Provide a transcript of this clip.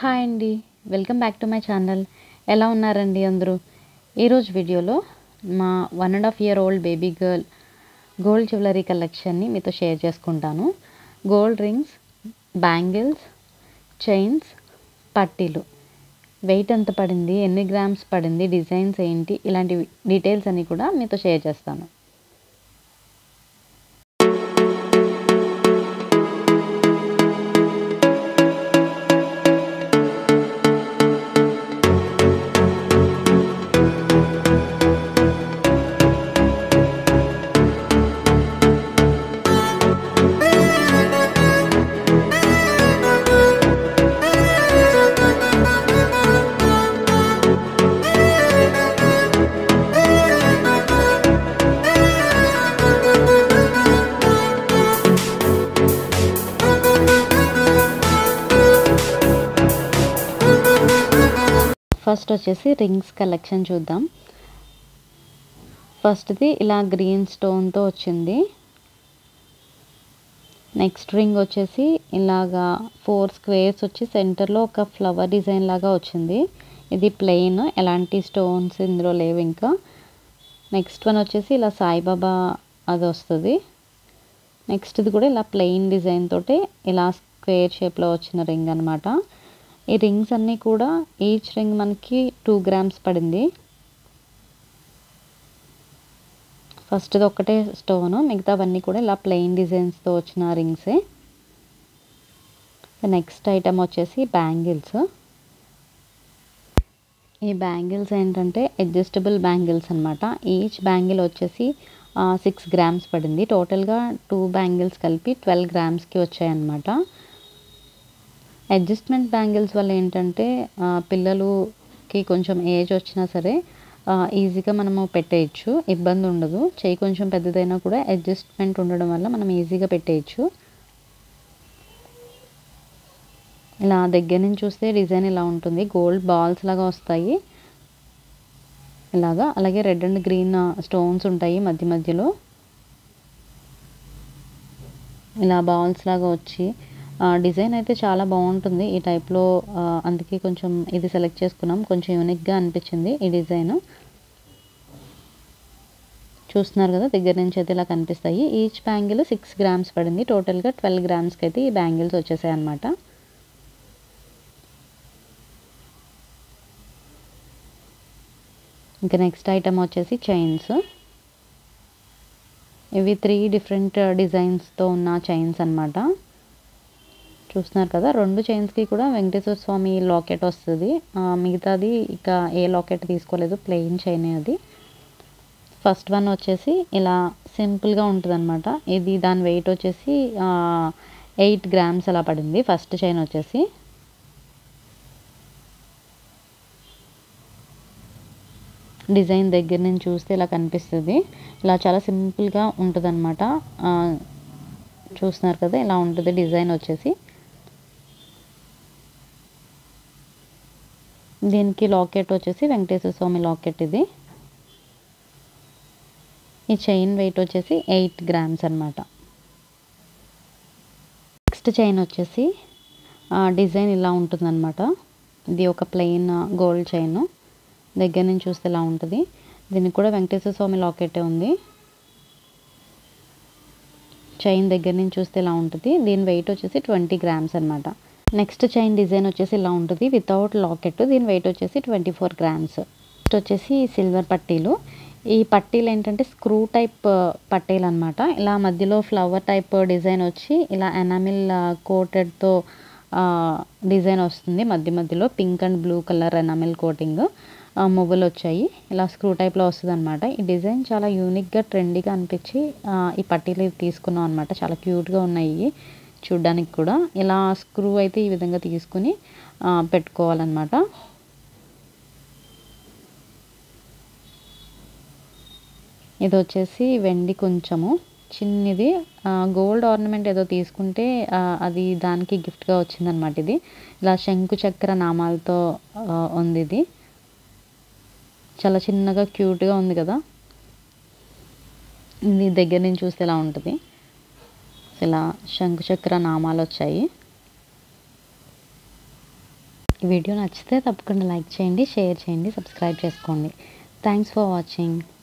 hi అండి welcome back to my channel ఎలా ఉన్నారండి అందరూ ఈరోజు వీడియోలో మా one and half year old baby girl gold jewellery కలెక్షన్ని మీతో షేర్ చేసుకుంటాను గోల్డ్ రింగ్స్ బ్యాంగిల్స్ చైన్స్ పట్టీలు వెయిట్ ఎంత పడింది ఎన్ని గ్రామ్స్ పడింది డిజైన్స్ ఏంటి ఇలాంటి డీటెయిల్స్ అన్నీ కూడా మీతో షేర్ చేస్తాను ఫస్ట్ వచ్చేసి రింగ్స్ కలెక్షన్ చూద్దాం ఫస్ట్ది ఇలా గ్రీన్ స్టోన్తో వచ్చింది నెక్స్ట్ రింగ్ వచ్చేసి ఇలాగా ఫోర్ స్క్వేర్స్ వచ్చి సెంటర్లో ఒక ఫ్లవర్ డిజైన్ లాగా వచ్చింది ఇది ప్లెయిన్ ఎలాంటి స్టోన్స్ ఇందులో లేవు ఇంకా నెక్స్ట్ వన్ వచ్చేసి ఇలా సాయిబాబా అది వస్తుంది నెక్స్ట్ది కూడా ఇలా ప్లెయిన్ డిజైన్ తోటి ఇలా స్క్వేర్ షేప్లో వచ్చిన రింగ్ అనమాట ఈ రింగ్స్ అన్నీ కూడా ఈచ్ రింగ్ మనకి టూ గ్రామ్స్ పడింది ఫస్ట్ది ఒక్కటే స్టోను మిగతావన్నీ కూడా ఇలా ప్లెయిన్ డిజైన్స్తో వచ్చిన రింగ్సే నెక్స్ట్ ఐటమ్ వచ్చేసి బ్యాంగిల్స్ ఈ బ్యాంగిల్స్ ఏంటంటే అడ్జస్టబుల్ బ్యాంగిల్స్ అనమాట ఈచ్ బ్యాంగిల్ వచ్చేసి సిక్స్ గ్రామ్స్ పడింది టోటల్గా టూ బ్యాంగిల్స్ కలిపి ట్వెల్వ్ గ్రామ్స్కి వచ్చాయన్నమాట అడ్జస్ట్మెంట్ బ్యాంగిల్స్ వల్ల ఏంటంటే పిల్లలుకి కొంచెం ఏజ్ వచ్చినా సరే ఈజీగా మనము పెట్టేయచ్చు ఇబ్బంది ఉండదు చేయి కొంచెం పెద్దదైనా కూడా అడ్జస్ట్మెంట్ ఉండడం వల్ల మనం ఈజీగా పెట్టేయచ్చు ఇలా దగ్గర నుంచి చూస్తే డిజైన్ ఇలా ఉంటుంది గోల్డ్ బాల్స్ లాగా వస్తాయి ఇలాగా అలాగే రెడ్ అండ్ గ్రీన్ స్టోన్స్ ఉంటాయి మధ్య మధ్యలో ఇలా బాల్స్ లాగా వచ్చి డిజైన్ అయితే చాలా బాగుంటుంది ఈ టైప్లో అందుకే కొంచెం ఇది సెలెక్ట్ చేసుకున్నాం కొంచెం యూనిక్గా అనిపించింది ఈ డిజైన్ చూస్తున్నారు కదా దగ్గర నుంచి అయితే ఇలా కనిపిస్తాయి ఈచ్ బ్యాంగిల్ సిక్స్ గ్రామ్స్ పడింది టోటల్గా ట్వెల్వ్ గ్రామ్స్కి అయితే ఈ బ్యాంగిల్స్ వచ్చేసాయి అనమాట ఇంకా నెక్స్ట్ ఐటమ్ వచ్చేసి చైన్స్ ఇవి త్రీ డిఫరెంట్ డిజైన్స్తో ఉన్న చైన్స్ అనమాట చూస్తున్నారు కదా రెండు చైన్స్కి కూడా వెంకటేశ్వర స్వామి లాకెట్ వస్తుంది మిగతాది ఇక ఏ లాకెట్ తీసుకోలేదు ప్లెయిన్ చైన్ అది ఫస్ట్ వన్ వచ్చేసి ఇలా సింపుల్గా ఉంటుంది అనమాట ఇది దాని వెయిట్ వచ్చేసి ఎయిట్ గ్రామ్స్ అలా పడింది ఫస్ట్ చైన్ వచ్చేసి డిజైన్ దగ్గర నుంచి చూస్తే ఇలా కనిపిస్తుంది ఇలా చాలా సింపుల్గా ఉంటుంది అనమాట చూస్తున్నారు కదా ఇలా ఉంటుంది డిజైన్ వచ్చేసి దీనికి లాకెట్ వచ్చేసి వెంకటేశ్వర స్వామి లాకెట్ ఇది ఈ చైన్ వెయిట్ వచ్చేసి ఎయిట్ గ్రామ్స్ అనమాట నెక్స్ట్ చైన్ వచ్చేసి డిజైన్ ఇలా ఉంటుందన్నమాట ఇది ఒక ప్లెయిన్ గోల్డ్ చైన్ దగ్గర నుంచి చూస్తే ఇలా ఉంటుంది దీనికి కూడా వెంకటేశ్వర స్వామి లాకెటే ఉంది చైన్ దగ్గర నుంచి చూస్తే ఇలా ఉంటుంది దీని వెయిట్ వచ్చేసి ట్వంటీ గ్రామ్స్ అనమాట నెక్స్ట్ చైన్ డిజైన్ వచ్చేసి ఇలా ఉంటుంది వితౌట్ లాకెట్ దీని వెయిట్ వచ్చేసి ట్వంటీ ఫోర్ గ్రామ్స్ నెక్స్ట్ వచ్చేసి సిల్వర్ పట్టీలు ఈ పట్టీలు ఏంటంటే స్క్రూ టైప్ పట్టీలు అనమాట ఇలా మధ్యలో ఫ్లవర్ టైప్ డిజైన్ వచ్చి ఇలా ఎనామిల్ కోటెడ్తో డిజైన్ వస్తుంది మధ్య మధ్యలో pink and blue colour enamel coating మువ్వలు వచ్చాయి ఇలా స్క్రూ టైప్లో వస్తుంది అనమాట ఈ డిజైన్ చాలా యూనిక్గా ట్రెండీగా అనిపించి ఈ పట్టీలు తీసుకున్నాం అనమాట చాలా క్యూట్గా ఉన్నాయి చూడ్డానికి కూడా ఇలా స్క్రూ అయితే ఈ విధంగా తీసుకుని పెట్టుకోవాలన్నమాట ఇది వచ్చేసి వెండి కొంచెము చిన్నది గోల్డ్ ఆర్నమెంట్ ఏదో తీసుకుంటే అది దానికి గిఫ్ట్గా వచ్చిందనమాట ఇది ఇలా శంకు చక్ర నామాలతో ఉంది ఇది చాలా చిన్నగా క్యూట్గా ఉంది కదా ఇది దగ్గర నుంచి చూస్తే ఇలా ఉంటుంది ఇలా శంకుచక్ర నామాలు వచ్చాయి ఈ వీడియో నచ్చితే తప్పకుండా లైక్ చేయండి షేర్ చేయండి సబ్స్క్రైబ్ చేసుకోండి థ్యాంక్స్ ఫర్ వాచింగ్